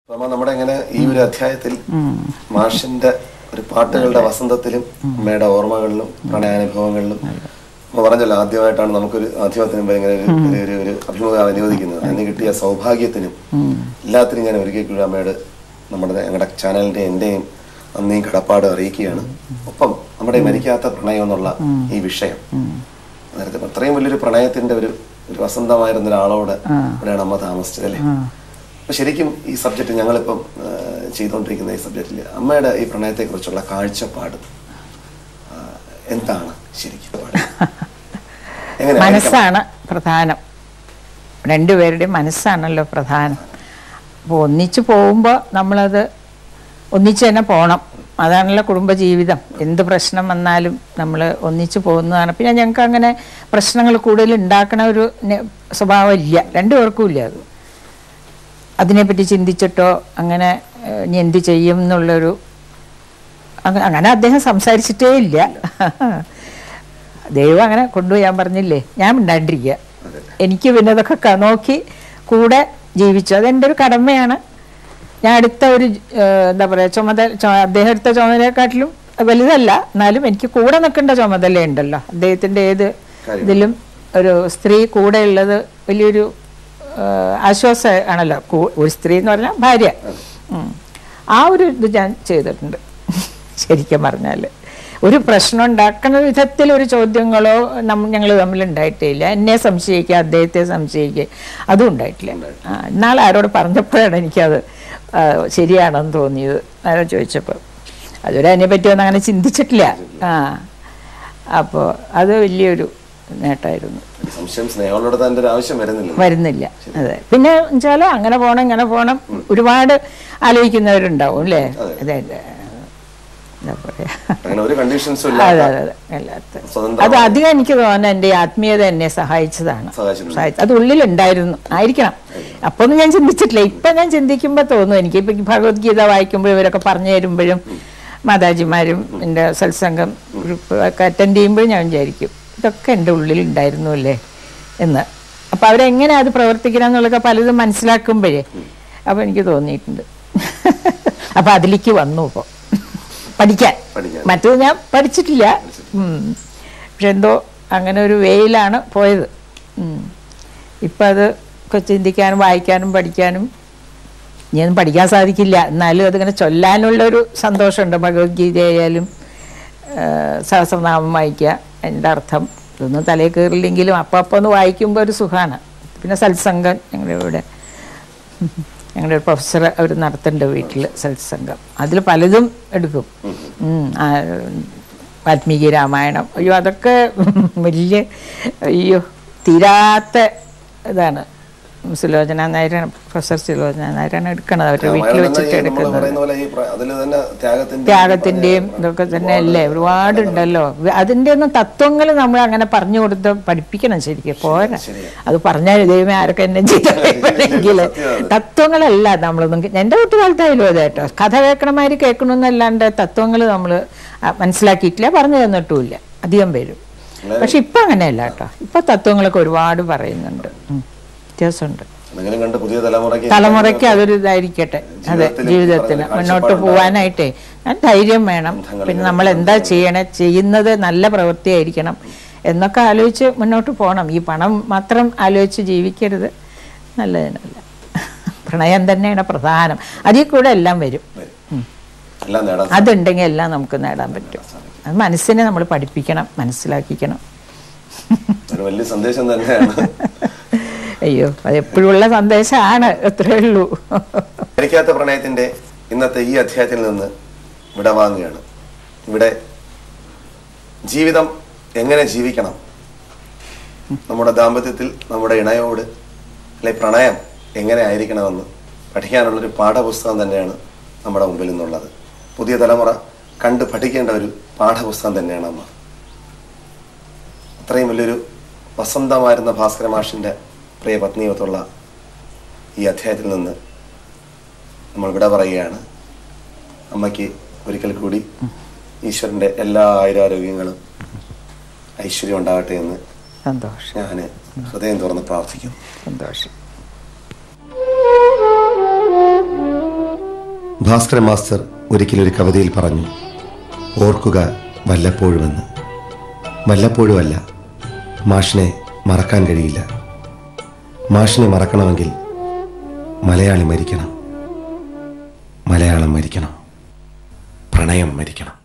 നമ്മ നമ്മുടെ ഇങ്ങനെ ഈ ഒരു അധ്യായത്തിൽ മാഷിന്റെ ഒരു പാട്ടുകളുടെ വസന്തത്തിലും അമ്മയുടെ ഓർമ്മകളിലും പ്രണയാനുഭവങ്ങളിലും അമ്മ പറഞ്ഞല്ലോ ആദ്യമായിട്ടാണ് നമുക്കൊരു ആദ്യമത്തിന് മുമ്പ് ഇങ്ങനെ ഒരു- ഒരു- ഒരു ഒരു അഭിമുഖം അനുവദിക്കുന്നത് അതിന് കിട്ടിയ സൗഭാഗ്യത്തിനും എല്ലാത്തിനും ഞാൻ ഒരിക്കൽ കൂടി അമ്മയോട് നമ്മുടെ ഞങ്ങളുടെ ചാനലിന്റെ എന്റെയും നന്ദിയും കടപ്പാട് അറിയിക്കുകയാണ് ഒപ്പം നമ്മുടെ ഈ മരിക്കാത്ത പ്രണയം എന്നുള്ള ഈ വിഷയം നേരത്തെ അത്രയും വലിയൊരു പ്രണയത്തിന്റെ ഒരു ഒരു വസന്തമായിരുന്ന ഒരാളോട് ഇവിടെയാണ് അമ്മ താമസിച്ചത് അല്ലേ അപ്പൊ ശരിക്കും ഈ സബ്ജക്റ്റ് ഞങ്ങളിപ്പം ആ, ചെയ്തുകൊണ്ടിരിക്കുന്ന ഈ സബ്ജക്റ്റിൽ അമ്മയുടെ ഈ പ്രണയത്തെക്കുറിച്ചുള്ള കാഴ്ചപ്പാട് ആ, എന്താണ് ശരിക്കും എങ്ങനെ മനസ്സാണ് പ്രധാനം രണ്ടുപേരുടെയും മനസ്സാണല്ലോ പ്രധാനം അപ്പോൾ ഒന്നിച്ച് പോകുമ്പോൾ നമ്മളത് ഒന്നിച്ച് തന്നെ പോകണം അതാണല്ലോ കുടുംബജീവിതം എന്ത് പ്രശ്നം വന്നാലും നമ്മൾ ഒന്നിച്ച് പോകുന്നതാണ് പിന്നെ ഞങ്ങൾക്ക് അങ്ങനെ പ്രശ്നങ്ങൾ കൂടുതൽ ഉണ്ടാക്കണ ഒരു നെ- സ്വഭാവം ഇല്ല രണ്ടുപേർക്കും ഇല്ല അത് അതിനെപ്പറ്റി ചിന്തിച്ചിട്ടോ അങ്ങനെ ഏഹ്, ഇനി എന്ത് ചെയ്യും എന്നുള്ളൊരു അങ്ങ- അങ്ങനെ അദ്ദേഹം സംസാരിച്ചിട്ടേ ഇല്ല ദൈവം അങ്ങനെ കൊണ്ടുപോയി ഞാൻ പറഞ്ഞില്ലേ ഞാൻ മിണ്ടാണ്ടിരിക്കുക എനിക്ക് പിന്നെ അതൊക്കെ ക- നോക്കി കൂടെ ജീവിച്ചു അതെൻ്റെ ഒരു കടമയാണ് ഞാൻ അടുത്ത ഒരു ഏഹ്, എന്താ പറയുക ചുമതല ചുമ- അദ്ദേഹം എടുത്ത ചുമതലയെക്കാട്ടിലും വലുതല്ല എന്നാലും എനിക്ക് കൂടെ നിൽക്കേണ്ട ചുമതലയുണ്ടല്ലോ അദ്ദേഹത്തിൻ്റെ ഏത് ഇതിലും ഒരു സ്ത്രീ കൂടെ ഉള്ളത് വലിയൊരു ആശ്വാസം ആണല്ലോ കൂ- ഒരു സ്ത്രീ എന്ന് പറഞ്ഞാൽ ഭാര്യ ഉം. ആ ഒരു ഇത് ഞാൻ ചെയ്തിട്ടുണ്ട് ശരിക്കും പറഞ്ഞാൽ ഒരു പ്രശ്നം ഉണ്ടാക്കുന്ന വിധത്തിൽ ഒരു ചോദ്യങ്ങളോ നമ്മൾ ഞങ്ങൾ തമ്മിൽ ഉണ്ടായിട്ടേ ഇല്ല എന്നെ സംശയിക്കുക അദ്ദേഹത്തെ സംശയിക്കുക അതും ഉണ്ടായിട്ടില്ല ആ, ഇന്നാൾ ആരോട് പറഞ്ഞപ്പോഴാണ് എനിക്കത് ആ, ശരിയാണെന്ന് തോന്നിയത് ആരോ ചോദിച്ചപ്പോൾ അതുവരെ അതിനെപ്പറ്റി ഒന്നും അങ്ങനെ ചിന്തിച്ചിട്ടില്ല ആ അപ്പോൾ അത് വലിയൊരു നേട്ടമായിരുന്നു സംശയം സ്നേഹമുള്ളടത്ത് അതിന്റെ ഒരു ആവശ്യം വരുന്നില്ല വരുന്നില്ല അതെ പിന്നെ വെച്ചാൽ അങ്ങനെ പോകണം ഇങ്ങനെ പോകണം ഒരുപാട് ആലോചിക്കുന്നവരുണ്ടാവും അല്ലേ അതെ അതെ എന്താ പറയാ അങ്ങനെ ഒരു കണ്ടീഷൻസും അതെ ഇല്ല അതെ അതെ അല്ലാത്ത സ്വതന്ത്രം അത് അധികം എനിക്ക് തോന്നുന്നു എൻ്റെ ഈ ആത്മീയത എന്നെ സഹായിച്ചതാണ് സഹായിച്ചിട്ടുണ്ട്. സഹായിച്ച- അത് ഉള്ളിലുണ്ടായിരുന്നു ആയിരിക്കണം അപ്പൊ ഒന്നും ഞാൻ ചിന്തിച്ചിട്ടില്ല ഇപ്പൊ ഞാൻ ചിന്തിക്കുമ്പോൾ തോന്നും എനിക്ക് ഇപ്പൊ ഈ ഭഗവത്ഗീത വായിക്കുമ്പോൾ ഇവരൊക്കെ പറഞ്ഞു തരുമ്പോഴും മാതാജിമാരും എൻ്റെ സത്സംഗം ഗ്രൂപ്പ് ഒക്കെ അറ്റൻഡ് ചെയ്യുമ്പോഴും ഞാൻ വിചാരിക്കും ഇതൊക്കെ എൻ്റെ ഉള്ളിൽ ഉണ്ടായിരുന്നു അല്ലേ എന്ന് അപ്പൊ അവരെങ്ങനെ അത് പ്രവർത്തിക്കണം എന്നുള്ളതൊക്കെ പലതും മനസ്സിലാക്കുമ്പോഴേ അപ്പൊ എനിക്ക് തോന്നിയിട്ടുണ്ട് അപ്പൊ അതിലേക്ക് വന്നു ഇപ്പോൾ പഠിക്കാൻ പഠിക്കാൻ. മറ്റത് ഞാൻ പഠിച്ചിട്ടില്ല ഉം. പക്ഷെ എന്തോ അങ്ങനെ ഒരു വേയിലാണ് പോയത് ഉം. ഇപ്പം അത് ഒക്കെ ചിന്തിക്കാനും വായിക്കാനും പഠിക്കാനും ഇനിയൊന്നും പഠിക്കാൻ സാധിക്കില്ല എന്നാലും അതിങ്ങനെ ചൊല്ലാനുള്ള ഒരു സന്തോഷമുണ്ട് ഭഗവത്ഗീത ആയാലും ആ, സഹസ്രനാമം വായിക്കുക അതിൻ്റെ അർത്ഥം ഇതൊന്നും തലയിൽ കയറില്ലെങ്കിലും അപ്പം അപ്പം ഒന്ന് വായിക്കുമ്പോൾ ഒരു സുഖമാണ് പിന്നെ സത്സംഗം ഞങ്ങളുടെ ഇവിടെ ഞങ്ങളുടെ ഒരു പ്രൊഫസർ അവർ നടത്തുന്നുണ്ട് വീട്ടിൽ സത്സംഗം അതിൽ പലതും എടുക്കും ഉം, ആ, വാൽമീകി രാമായണം അയ്യോ അതൊക്കെ വലിയ അയ്യോ തീരാത്ത ഇതാണ് സുലോചന നായരാണ് പ്രൊഫസർ സുലോചന നായരാണ് എടുക്കണത് അവരുടെ വീട്ടിൽ രാമായണം വെച്ചിട്ട് തന്നെ ഈ നമ്മള് എടുക്കുന്നത് പറയുന്ന പോലെ ഈ പ്ര- അതില് തന്നെ ത്യാഗത്തിന്റെ ത്യാഗത്തിന്റെയും ഇതൊക്കെ തന്നെ അല്ലേ ഒരുപാടുണ്ടല്ലോ അതിന്റെ ഒന്നും തത്വങ്ങൾ നമ്മൾ അങ്ങനെ പറഞ്ഞു കൊടുത്ത് പഠിപ്പിക്കണം ശരിക്കും പോരാ അത് പറഞ്ഞാൽ ദൈവമേ ആരൊക്കെ എന്നെ ചെയ്തെങ്കിൽ തത്വങ്ങളല്ല നമ്മളൊന്നും എൻ്റെ കുട്ടിക്കാലത്തായാലും അതെ കേട്ടോ കഥ കേൾക്കണമാതിരി കേൾക്കണമെന്നല്ലാണ്ട് തത്വങ്ങൾ നമ്മൾ മനസ്സിലാക്കിയിട്ടില്ല പറഞ്ഞു തന്നിട്ടുമില്ല അധികം പേരും പക്ഷെ ഇപ്പം അങ്ങനെയല്ല കേട്ടോ ഇപ്പൊ തത്വങ്ങളൊക്കെ ഒരുപാട് പറയുന്നുണ്ട് ഉം. വ്യത്യാസമുണ്ട് എന്തെങ്കിലും കണ്ട് പുതിയ തലമുറയ്ക്ക് തലമുറയ്ക്ക് അതൊരു ഇതായിരിക്കട്ടെ അതെ ജീവിതത്തിൽ ജീവിതത്തിന് പറഞ്ഞ മുന്നോട്ട് കാഴ്ചപ്പാടുണ്ടാവും. പോകാനായിട്ടേ ഞാൻ ധൈര്യം വേണം പിന്നെ നമ്മൾ എന്താ ചെയ്യണേ ചെയ്യുന്നത് നല്ല പ്രവൃത്തിയായിരിക്കണം എന്നൊക്കെ ആലോചിച്ച് മുന്നോട്ട് പോകണം ഈ പണം മാത്രം ആലോചിച്ച് ജീവിക്കരുത് നല്ലതിനല്ല പ്രണയം തന്നെയാണ് പ്രധാനം അതിൽ കൂടെ എല്ലാം വരും ഉം. എല്ലാം നേടാൻ അതുണ്ടെങ്കിൽ എല്ലാം നമുക്ക് നേടാൻ പറ്റും അത് മനസ്സിനെ നമ്മൾ പഠിപ്പിക്കണം മനസ്സിലാക്കിക്കണം ഒരു വലിയ സന്ദേശം തന്നെയാണ് അയ്യോ അത് എപ്പോഴുള്ള സന്ദേശമാണ് അത്രേ ഉള്ളൂ മരിക്കാത്ത പ്രണയത്തിന്റെ ഇന്നത്തെ ഈ അധ്യായത്തിൽ നിന്ന് വിടവാങ്ങുകയാണ് ഇവിടെ ജീവിതം എങ്ങനെ ജീവിക്കണം നമ്മുടെ ദാമ്പത്യത്തിൽ നമ്മുടെ ഇണയോട് അല്ലെ പ്രണയം എങ്ങനെ ആയിരിക്കണമെന്ന് പഠിക്കാനുള്ളൊരു പാഠപുസ്തകം തന്നെയാണ് നമ്മുടെ മുമ്പിൽ നിന്നുള്ളത് പുതിയ തലമുറ കണ്ട് പഠിക്കേണ്ട ഒരു പാഠപുസ്തകം തന്നെയാണ് അമ്മ അത്രയും വലിയൊരു വസന്തമായിരുന്ന ഭാസ്കര മാഷിന്റെ പ്രിയ പത്നിയൊത്തുള്ള ഈ അധ്യായത്തിൽ നിന്ന് നമ്മൾ വിട പറയുകയാണ് അമ്മയ്ക്ക് ഒരിക്കൽ കൂടി ഈശ്വരന്റെ എല്ലാ ആയുരാരോഗ്യങ്ങളും ഐശ്വര്യം ഉണ്ടാകട്ടെ എന്ന് സന്തോഷം ഞാൻ ഹൃദയം തുറന്ന് പ്രാർത്ഥിക്കുന്നു സന്തോഷം Thank you. ഭാസ്കര മാസ്റ്റർ ഒരിക്കലൊരു കവിതയിൽ പറഞ്ഞു ഓർക്കുക വല്ലപ്പോഴുമെന്ന് വല്ലപ്പോഴുമല്ല മാഷിനെ മറക്കാൻ കഴിയില്ല മാഷിനെ മറക്കണമെങ്കിൽ മലയാളി മരിക്കണം മലയാളം മരിക്കണം പ്രണയം മരിക്കണം